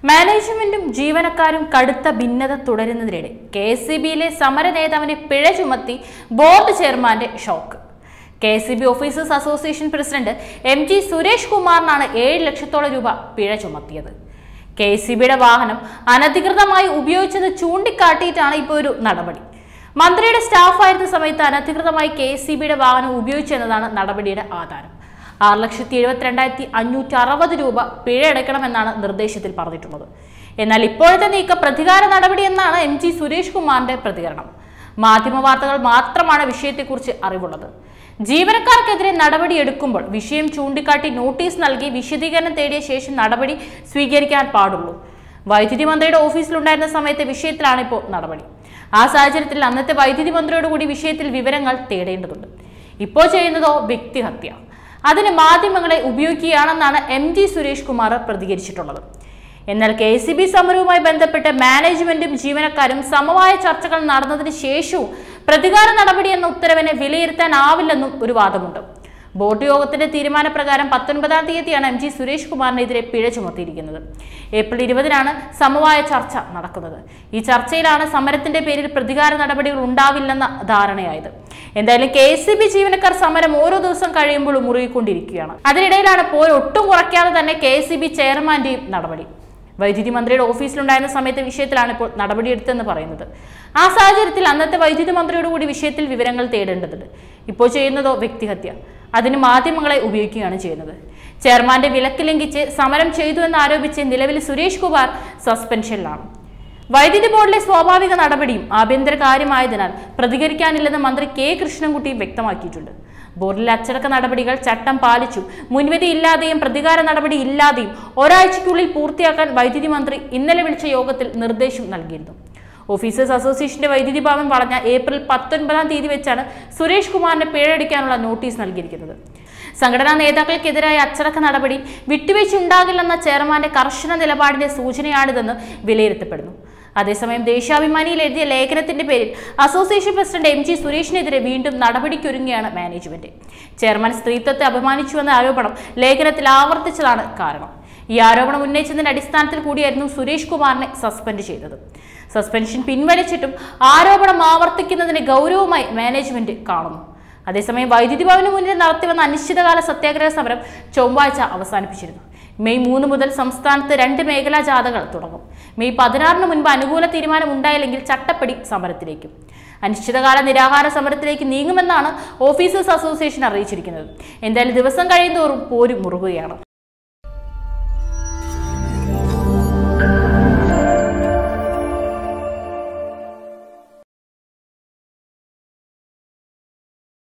മാനേജ്മെന്റും ജീവനക്കാരും കടുത്ത ഭിന്നത തുടരുന്നതിനിടെ കെ എസ് സി ബിയിലെ സമര നേതാവിനെ പിഴ ചുമത്തി ബോർഡ് ചെയർമാന്റെ shock K S C B officers association president M G Suresh കുമാറിനാണ് ഏഴ് ലക്ഷത്തോളം രൂപ പിഴ ചുമത്തിയത് കെ എസ് സി ബിയുടെ വാഹനം അനധികൃതമായി ഉപയോഗിച്ചത് ചൂണ്ടിക്കാട്ടിയിട്ടാണ് ഇപ്പോൾ ഒരു നടപടി മന്ത്രിയുടെ സ്റ്റാഫായിരുന്ന സമയത്ത് അനധികൃതമായി കെ എസ് സി ബിയുടെ വാഹനം ഉപയോഗിച്ചെന്നതാണ് നടപടിയുടെ ആധാരം ആറ് ലക്ഷത്തി എഴുപത്തിരണ്ടായിരത്തി അഞ്ഞൂറ്റി അറുപത് രൂപ പിഴ അടയ്ക്കണമെന്നാണ് നിർദ്ദേശത്തിൽ പറഞ്ഞിട്ടുള്ളത് എന്നാൽ ഇപ്പോഴത്തെ നീക്കം പ്രതികാര നടപടി എന്നാണ് എം ജി സുരേഷ് കുമാറിന്റെ പ്രതികരണം മാധ്യമ വാർത്തകൾ മാത്രമാണ് വിഷയത്തെക്കുറിച്ച് അറിവുള്ളത് ജീവനക്കാർക്കെതിരെ നടപടി എടുക്കുമ്പോൾ വിഷയം ചൂണ്ടിക്കാട്ടി നോട്ടീസ് നൽകി വിശദീകരണം തേടിയ ശേഷം നടപടി സ്വീകരിക്കാൻ പാടുള്ളൂ വൈദ്യുതി മന്ത്രിയുടെ ഓഫീസിലുണ്ടായിരുന്ന സമയത്തെ വിഷയത്തിലാണ് ഇപ്പോൾ നടപടി ആ സാഹചര്യത്തിൽ അന്നത്തെ വൈദ്യുതി മന്ത്രിയോട് കൂടി വിഷയത്തിൽ വിവരങ്ങൾ തേടേണ്ടതുണ്ട് ഇപ്പോൾ ചെയ്യുന്നതോ വ്യക്തിഹത്യ അതിന് മാധ്യമങ്ങളെ ഉപയോഗിക്കുകയാണെന്നാണ് എം ജി സുരേഷ് കുമാർ പ്രതികരിച്ചിട്ടുള്ളത് എന്നാൽ കെ സി ബി സമരവുമായി ബന്ധപ്പെട്ട് മാനേജ്മെന്റും ജീവനക്കാരും സമവായ ചർച്ചകൾ നടന്നതിന് ശേഷവും പ്രതികാര നടപടി എന്ന ഉത്തരവിനെ വിലയിരുത്താനാവില്ലെന്നും ഒരു വാദമുണ്ട് ബോർഡ് യോഗത്തിന്റെ തീരുമാനപ്രകാരം പത്തൊൻപതാം തീയതിയാണ് എം ജി സുരേഷ് കുമാറിനെതിരെ പിഴ ചുമത്തിയിരിക്കുന്നത് ഏപ്രിൽ ഇരുപതിനാണ് സമവായ ചർച്ച നടക്കുന്നത് ഈ ചർച്ചയിലാണ് സമരത്തിന്റെ പേരിൽ പ്രതികാര നടപടികൾ ഉണ്ടാവില്ലെന്ന ധാരണയായത് എന്തായാലും കെ എസ് സി ബി ജീവനക്കാർ സമരം ഓരോ ദിവസം കഴിയുമ്പോൾ മുറുകിക്കൊണ്ടിരിക്കുകയാണ് അതിനിടയിലാണ് പോയി ഒട്ടും കുറയ്ക്കാതെ തന്നെ കെ എസ് സി ബി ചെയർമാന്റെയും നടപടി വൈദ്യുതി മന്ത്രിയുടെ ഓഫീസിലുണ്ടായിരുന്ന സമയത്തെ വിഷയത്തിലാണ് ഇപ്പോൾ നടപടിയെടുത്തെന്ന് പറയുന്നത് ആ സാഹചര്യത്തിൽ അന്നത്തെ വൈദ്യുതി മന്ത്രിയോട് കൂടി വിഷയത്തിൽ വിവരങ്ങൾ തേടേണ്ടതുണ്ട് ഇപ്പോൾ ചെയ്യുന്നതോ വ്യക്തിഹത്യ അതിന് മാധ്യമങ്ങളെ ഉപയോഗിക്കുകയാണ് ചെയ്യുന്നത് ചെയർമാന്റെ വിലക്ക് ലംഘിച്ച് സമരം ചെയ്തു എന്ന് ആരോപിച്ച് നിലവിൽ സുരേഷ് കുമാർ സസ്പെൻഷനിലാണ് വൈദ്യുതി ബോർഡിലെ സ്വാഭാവിക നടപടിയും ആഭ്യന്തര കാര്യമായതിനാൽ പ്രതികരിക്കാനില്ലെന്ന് മന്ത്രി കെ കൃഷ്ണൻകുട്ടി വ്യക്തമാക്കിയിട്ടുണ്ട് ബോർഡിലെ അച്ചടക്ക നടപടികൾ ചട്ടം പാലിച്ചും മുൻവിധി ഇല്ലാതെയും പ്രതികാര നടപടി ഇല്ലാതെയും ഒരാഴ്ചയ്ക്കുള്ളിൽ പൂർത്തിയാക്കാൻ വൈദ്യുതി മന്ത്രി ഇന്നലെ വിളിച്ച യോഗത്തിൽ നിർദ്ദേശം നൽകിയിരുന്നു ഓഫീസേഴ്സ് അസോസിയേഷന്റെ വൈദ്യുതി ഭവൻ വളഞ്ഞ ഏപ്രിൽ പത്തൊൻപതാം തീയതി വെച്ചാണ് സുരേഷ് കുമാറിന് പിഴയടിക്കാനുള്ള നോട്ടീസ് നൽകിയിരിക്കുന്നത് സംഘടനാ നേതാക്കൾക്കെതിരായ അച്ചടക്ക നടപടി വിട്ടുവീഴ്ച ഉണ്ടാകില്ലെന്ന ചെയർമാന്റെ കർശന നിലപാടിന്റെ സൂചനയാണിതെന്ന് വിലയിരുത്തപ്പെടുന്നു അതേസമയം ദേശാഭിമാനിയിൽ എഴുതിയ ലേഖനത്തിന്റെ പേരിൽ അസോസിയേഷൻ പ്രസിഡന്റ് എം ജി സുരേഷിനെതിരെ വീണ്ടും നടപടിക്കൊരുങ്ങിയാണ് മാനേജ്മെന്റ് ചെയർമാൻ സ്ത്രീത്വത്തെ അപമാനിച്ചുവെന്ന ആരോപണം ലേഖനത്തിൽ ആവർത്തിച്ചതാണ് കാരണം ഈ ആരോപണം ഉന്നയിച്ചതിന്റെ അടിസ്ഥാനത്തിൽ കൂടിയായിരുന്നു സുരേഷ് കുമാറിനെ സസ്പെൻഡ് ചെയ്തത് സസ്പെൻഷൻ പിൻവലിച്ചിട്ടും ആരോപണം ആവർത്തിക്കുന്നതിന് ഗൗരവമായി മാനേജ്മെന്റ് കാണുന്നു അതേസമയം വൈദ്യുതി ഭവന് മുന്നിൽ നടത്തിവന്ന അനിശ്ചിതകാല സത്യാഗ്രഹ സമരം ചൊവ്വാഴ്ച അവസാനിപ്പിച്ചിരുന്നു മെയ് മൂന്ന് മുതൽ സംസ്ഥാനത്ത് രണ്ട് മേഖലാ ജാഥകൾ തുടങ്ങും മെയ് പതിനാറിന് മുൻപ് അനുകൂല തീരുമാനം ഉണ്ടായില്ലെങ്കിൽ ചട്ടപ്പടി സമരത്തിലേക്കും അനിശ്ചിതകാല നിരാഹാര സമരത്തിലേക്ക് നീങ്ങുമെന്നാണ് ഓഫീസേഴ്സ് അസോസിയേഷൻ അറിയിച്ചിരിക്കുന്നത് എന്തായാലും ദിവസം കഴിയുന്തോറും പോരും മുറുകുകയാണ്